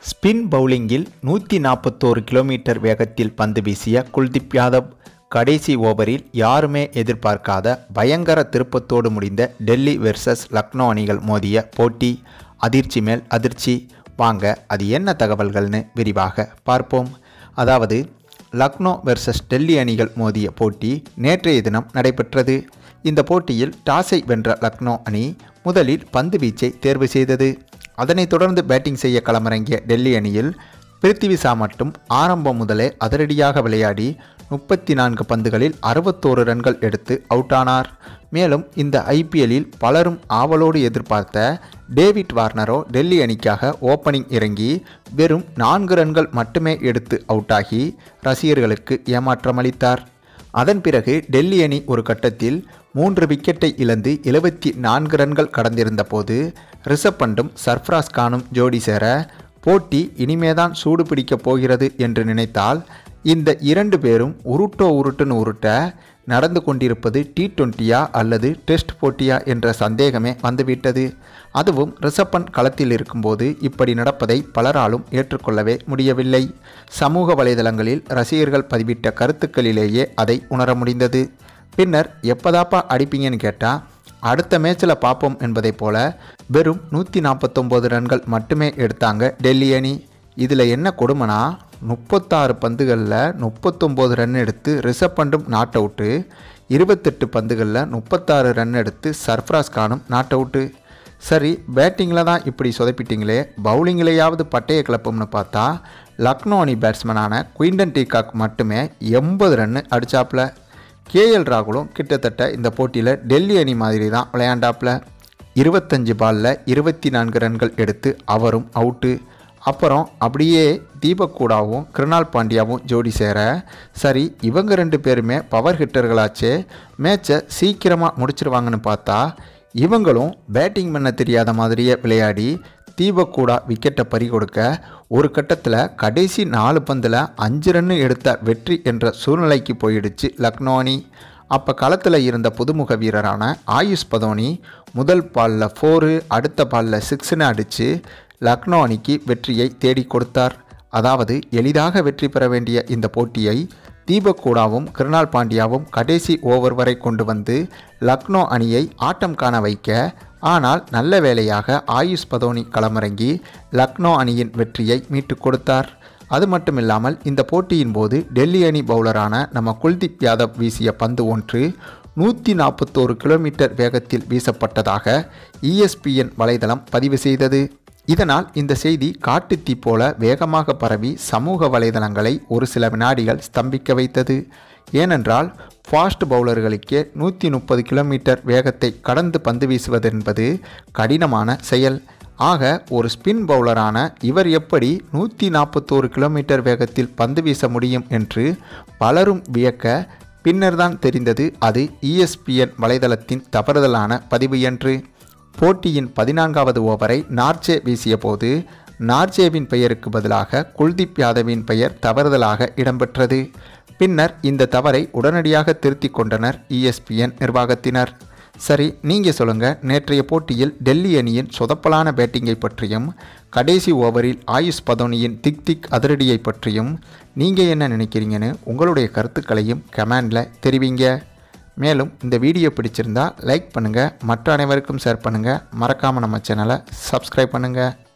spin பவுலிங்கில் நூற்றி நாற்பத்தோரு kilometre வேகத்தில் பந்து வீசிய குல்தீப் யாதவ் கடைசி ஓவரில் யாருமே எதிர்பார்க்காத பயங்கர திருப்பத்தோடு முடிந்த டெல்லி வெர்சஸ் லக்னோ அணிகள் மோதிய போட்டி அதிர்ச்சி மேல் அதிர்ச்சி வாங்க அது என்ன தகவல்கள்னு விரிவாக பார்ப்போம் அதாவது லக்னோ வெர்சஸ் டெல்லி அணிகள் மோதிய போட்டி நேற்றைய தினம் நடைபெற்றது இந்த போட்டியில் டாஸை வென்ற லக்னோ அணி முதலில் பந்து வீச்சை தேர்வு செய்தது அதனைத் தொடர்ந்து பேட்டிங் செய்ய களமிறங்கிய டெல்லி அணியில் பிருத்திவி ஷா மட்டும் ஆரம்பம் முதலே அதிரடியாக விளையாடி முப்பத்தி நான்கு பந்துகளில் அறுபத்தோரு ரன்கள் எடுத்து அவுட் ஆனார் மேலும் இந்த ஐபிஎல்லில் பலரும் ஆவலோடு எதிர்பார்த்த டேவிட் வார்னரோ டெல்லி அணிக்காக ஓப்பனிங் இறங்கி வெறும் நான்கு ரன்கள் மட்டுமே எடுத்து அவுட் ஆகி ரசிகர்களுக்கு ஏமாற்றம் அளித்தார் அதன் பிறகு டெல்லி அணி ஒரு கட்டத்தில் மூன்று விக்கெட்டை இழந்து எழுபத்தி நான்கு ரன்கள் கடந்திருந்த போது ரிஷப் பண்டும் சர்ஃப்ராஸ் கானும் ஜோடி சேர போட்டி இனிமேதான் சூடு பிடிக்கப் போகிறது என்று நினைத்தால் இந்த இரண்டு பேரும் உருட்டோ உருட்டுன்னு உருட்ட நடந்து கொண்டிருப்பது டி டுவெண்ட்டியா அல்லது டெஸ்ட் போட்டியா என்ற சந்தேகமே வந்துவிட்டது அதுவும் ரிஷப்பன் களத்தில் இருக்கும்போது இப்படி நடப்பதை பலராலும் ஏற்றுக்கொள்ளவே முடியவில்லை சமூக வலைதளங்களில் ரசிகர்கள் பதிவிட்ட கருத்துக்களிலேயே அதை உணர முடிந்தது பின்னர் எப்பதாப்பா அடிப்பீங்கன்னு கேட்டால் அடுத்த மேட்ச்சில் பார்ப்போம் என்பதைப் போல வெறும் நூற்றி நாற்பத்தொம்போது ரன்கள் மட்டுமே எடுத்தாங்க டெல்லி அணி இதில் என்ன கொடுமைனா முப்பத்தாறு பந்துகளில் முப்பத்தொம்போது ரன் எடுத்து ரிஷப் பண்டும் நாட் அவுட்டு இருபத்தெட்டு பந்துகளில் முப்பத்தாறு ரன் எடுத்து சர்ஃப்ராஸ் கானும் நாட் அவுட்டு சரி பேட்டிங்கில் தான் இப்படி சொதப்பிட்டீங்களே பவுலிங்கிலேயாவது பட்டைய கிளப்பும்னு பார்த்தா லக்னோ அணி பேட்ஸ்மேனான குயின்டன் டீகாக் மட்டுமே எண்பது ரன்னு அடித்தாப்புல கேஎல் ராகுலும் கிட்டத்தட்ட இந்த போட்டியில் டெல்லி அணி மாதிரி தான் விளையாண்டாப்புல இருபத்தஞ்சு பாலில் இருபத்தி நான்கு ரன்கள் எடுத்து அவரும் அவுட்டு அப்புறம் அப்படியே தீபக் கூடாவும் கிருணால் பாண்டியாவும் ஜோடி சேர சரி இவங்க ரெண்டு பேருமே பவர் ஹிட்டர்களாச்சே மேட்சை சீக்கிரமாக முடிச்சிருவாங்கன்னு பார்த்தா இவங்களும் பேட்டிங் பண்ண தெரியாத மாதிரியே விளையாடி தீபக் கூடா விக்கெட்டை பறி கொடுக்க ஒரு கட்டத்தில் கடைசி நாலு பந்தில் அஞ்சு ரன்னு எடுத்த வெற்றி என்ற சூழ்நிலைக்கு போயிடுச்சு லக்னோ அணி அப்போ களத்தில் இருந்த புதுமுக வீரரான ஆயுஷ் பதோனி முதல் பாலில் ஃபோரு அடுத்த பாலில் சிக்ஸ்னு அடித்து லக்னோ அணிக்கு வெற்றியை தேடி கொடுத்தார் அதாவது எளிதாக வெற்றி பெற வேண்டிய இந்த போட்டியை தீபக் கூடாவும் கிருணால் பாண்டியாவும் கடைசி ஓவர் வரை கொண்டு வந்து லக்னோ அணியை ஆட்டம் காண வைக்க ஆனால் நல்ல வேளையாக ஆயுஷ் பதோனி களமிறங்கி லக்னோ அணியின் வெற்றியை மீட்டு கொடுத்தார் அது மட்டும் இல்லாமல் இந்த போட்டியின் போது டெல்லி அணி பவுலரான நம்ம குல்தீப் யாதவ் வீசிய பந்து ஒன்று நூற்றி நாற்பத்தோரு கிலோமீட்டர் வேகத்தில் வீசப்பட்டதாக இஎஸ்பிஎன் வலைதளம் பதிவு செய்தது இதனால் இந்த செய்தி காட்டுத்தீ போல வேகமாக பரவி சமூக வலைதளங்களை ஒரு சில வினாடிகள் ஸ்தம்பிக்க வைத்தது ஏனென்றால் ஃபாஸ்ட் பவுலர்களுக்கே நூற்றி முப்பது கிலோமீட்டர் வேகத்தை கடந்து பந்து வீசுவதென்பது கடினமான செயல் ஆக ஒரு ஸ்பின் பவுலரான இவர் எப்படி நூற்றி நாற்பத்தோரு கிலோமீட்டர் வேகத்தில் பந்து வீச முடியும் என்று பலரும் வியக்க பின்னர்தான் தெரிந்தது அது இஎஸ்பிஎன் வலைதளத்தின் தவறுதலான பதிவு என்று போட்டியின் பதினான்காவது ஓவரை நார்ச்சே வீசிய போது நார்ச்சேவின் பெயருக்கு பதிலாக குல்தீப் யாதவின் பெயர் தவறுதலாக இடம்பெற்றது பின்னர் இந்த தவறை உடனடியாக திருத்தி கொண்டனர் இஎஸ்பிஎன் நிர்வாகத்தினர் சரி நீங்கள் சொல்லுங்கள் நேற்றைய போட்டியில் டெல்லி அணியின் சொதப்பலான பேட்டிங்கை பற்றியும் கடைசி ஓவரில் ஆயுஷ் பதோனியின் திக் திக் அதிரடியை பற்றியும் நீங்கள் என்ன நினைக்கிறீங்கன்னு உங்களுடைய கருத்துக்களையும் கமெண்டில் தெரிவிங்க மேலும் இந்த வீடியோ பிடிச்சிருந்தா லைக் பண்ணுங்கள் மற்ற அனைவருக்கும் ஷேர் பண்ணுங்கள் மறக்காமல் நம்ம சேனலை சப்ஸ்கிரைப் பண்ணுங்கள்